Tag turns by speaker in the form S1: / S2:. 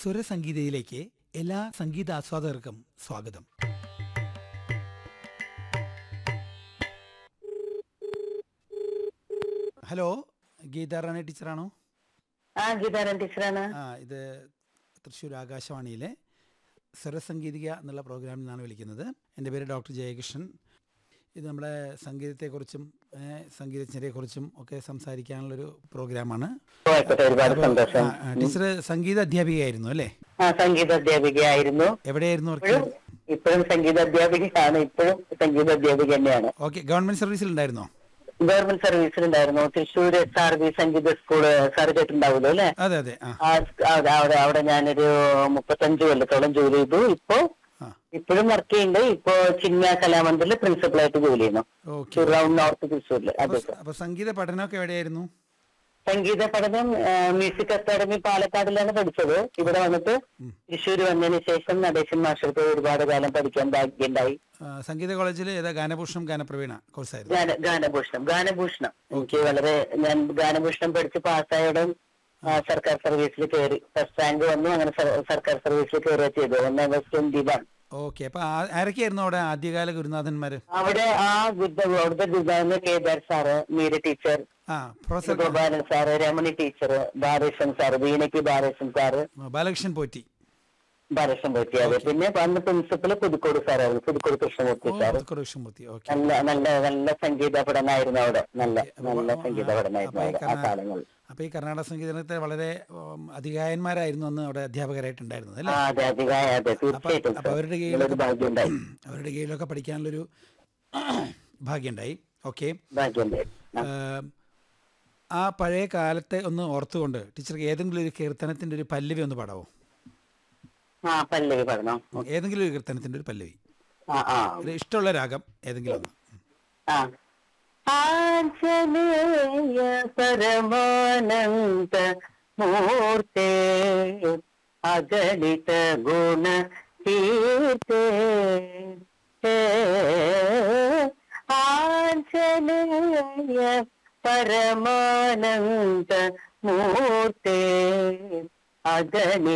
S1: സ്വരസംഗീതയിലേക്ക് എല്ലാ സംഗീത ആസ്വാദകർക്കും സ്വാഗതം ഹലോ ഗീതാ റാണി ടീച്ചറാണോ
S2: ആ ഗീതാരൻ ടീച്ചറാണ്
S1: ആ ഇത് തൃശ്ശൂർ ആകാശവാണിയിലെ സ്വരസംഗീതിക എന്നുള്ള പ്രോഗ്രാമിൽ നിന്നാണ് വിളിക്കുന്നത് എൻ്റെ പേര് ഡോക്ടർ ജയകൃഷ്ണൻ ഇത് നമ്മുടെ സംഗീതത്തെക്കുറിച്ചും ഏഹ്, സംഗീതജ്ഞരെക്കുറിച്ചും ഒക്കെ സംസാരിക്കാനുള്ളൊരു പ്രോഗ്രാമാണ്
S2: ഓ, ആയിക്കോട്ടെ ഒരുപാട് സന്തോഷം
S1: ആ, ആ, ടീച്ചർ സംഗീത അധ്യാപികയായിരുന്നു അല്ലേ
S2: ആ സംഗീത അധ്യാപികയായിരുന്നു
S1: എവിടെയായിരുന്നു വർക്ക്
S2: ഇപ്പോഴും ഇപ്പോഴും സംഗീത അധ്യാപികയാണ് ഇപ്പോഴും സംഗീത അധ്യാപിക തന്നെയാണ്
S1: ഓക്കെ ഗവൺമെന്റ് സർവീസിൽ ഉണ്ടായിരുന്നോ
S2: ഗവൺമെന്റ് സർവീസിലുണ്ടായിരുന്നു തൃശ്ശൂർ എസ് ആർ ബി സംഗീത സ്കൂള് സാർ കേട്ടിട്ടുണ്ടാവുമല്ലോ അല്ലെ
S1: അതെ അതെ ആ
S2: ആ അവിടെ അവിടെ അവിടെ ഞാനൊരു മുപ്പത്തഞ്ച് കൊല്ലത്തോളം ജോലി ചെയ്തു ഇപ്പോ
S1: ആ
S2: ഇപ്പോഴും വർക്ക് ചെയ്യുന്നുണ്ട് ഇപ്പോ ചിന്മയ കലാമന്ദിറിൽ പ്രിൻസിപ്പളായിട്ട് ജോലി ചെയ്യുന്നു
S1: ഓക്കെ
S2: റൗണ്ട് നോർത്ത് തൃശ്ശൂരിൽ അതെ സർ
S1: അപ്പൊ സംഗീത പഠനമൊക്കെ എവിടെയായിരുന്നു
S2: സംഗീത പഠനം ആ, മ്യൂസിക് അക്കാദമി പാലക്കാടിലാണ് പഠിച്ചത് ഇവിടെ വന്നിട്ട് തൃശ്ശൂർ വന്നതിന് ശേഷം നടേശൻ മാഷർക്ക് ഒരുപാട് കാലം പഠിക്കാൻ ഭാഗ്യമുണ്ടായി
S1: ആ, സംഗീത കോളേജിൽ ഏതാ ഗാനഭൂഷണം ഗാനപ്രവീണ കോഴ്സായിരുന്നു
S2: ഗാന ഗാനഭൂഷണം ഗാനഭൂഷണം എനിക്ക് വളരെ ഞാൻ ഗാനഭൂഷണം പഠിച്ച് പാസ്സായതും സർക്കാർ സർവീസിൽ കയറി ഫസ്റ്റ് റാങ്ക് വന്നു അങ്ങനെ സർ- സർക്കാർ സർവീസിൽ കയറുക ചെയ്തു ഒന്നാം ക്ലാസ് ട്വന്റി വൺ
S1: ഓക്കെ അപ്പൊ ആ- ആരൊക്കെയായിരുന്നു അവിടെ ആദ്യകാല ഗുരുനാഥന്മാര്
S2: അവിടെ ആ ഗുരുദ അവിടുത്തെ ഗുരുദാന കേദാർ സാറ് മീര ടീച്ചർ
S1: ആ professor
S2: Gopalan sir Ramani teacher Balakrishnan sir വീണയ്ക്ക് ബാലകൃഷ്ണൻ സാറ്
S1: ബാലകൃഷ്ണൻ പോറ്റി
S2: ബാലകൃഷ്ണൻ പറ്റി അതെ പിന്നെ അന്ന് പ്രിൻസിപ്പൽ പുതുക്കോട് സാറായിരുന്നു പുതുക്കോട് കൃഷ്ണമൂർത്തി സാറ്
S1: കൃഷ്ണമൂർത്തി ഓക്കെ
S2: നല്ല നല്ല നല്ല സംഗീത പഠനമായിരുന്നു അവിടെ നല്ല നല്ല സംഗീത പഠനമായിരുന്നു അവിടെ ആ കാലങ്ങളിൽ
S1: അപ്പൊ ഈ കർണാടക സംഗീതത്തെ വളരെ ഉം, അധികായന്മാരായിരുന്നു അന്ന് അവിടെ അധ്യാപകരായിട്ടുണ്ടായിരുന്നത്
S2: ആ
S1: അല്ലേ
S2: അതെ അധികമായ അതെ തീർച്ചയായിട്ടും
S1: അപ്പൊ അവരുടെ
S2: ഒരു
S1: കീഴിലൊക്കെ
S2: ഭാഗ്യമുണ്ടായി
S1: അവരുടെ കീഴിലൊക്കെ പഠിക്കാനുള്ളൊരു ഭാഗ്യമുണ്ടായി ഓക്കെ
S2: ഭാഗ്യമുണ്ടായി ആ.
S1: ആ പഴയ കാലത്തെ ഒന്ന് ഓർത്തുകൊണ്ട് ടീച്ചർക്ക് ഏതെങ്കിലും ഒരു കീർത്തനത്തിന്റെ ഒരു പല്ലവി ഒന്ന് പാടാവോ
S2: ആ പല്ലവി പഠനം
S1: ഏതെങ്കിലും ഒരു കീർത്തനത്തിന്റെ ഒരു പല്ലവി
S2: ആ ആ
S1: ഒരു ഇഷ്ടമുള്ള രാഗം ഏതെങ്കിലും ഒന്ന്
S2: ആ ആഞ്ജനേയ പരമാനന്ദ മൂർത്തേ അഗണിത ഗുണ തീർത്തേ ആഞ്ജനേയ പരമാനന്ദ മൂർത്തേ അഗണിത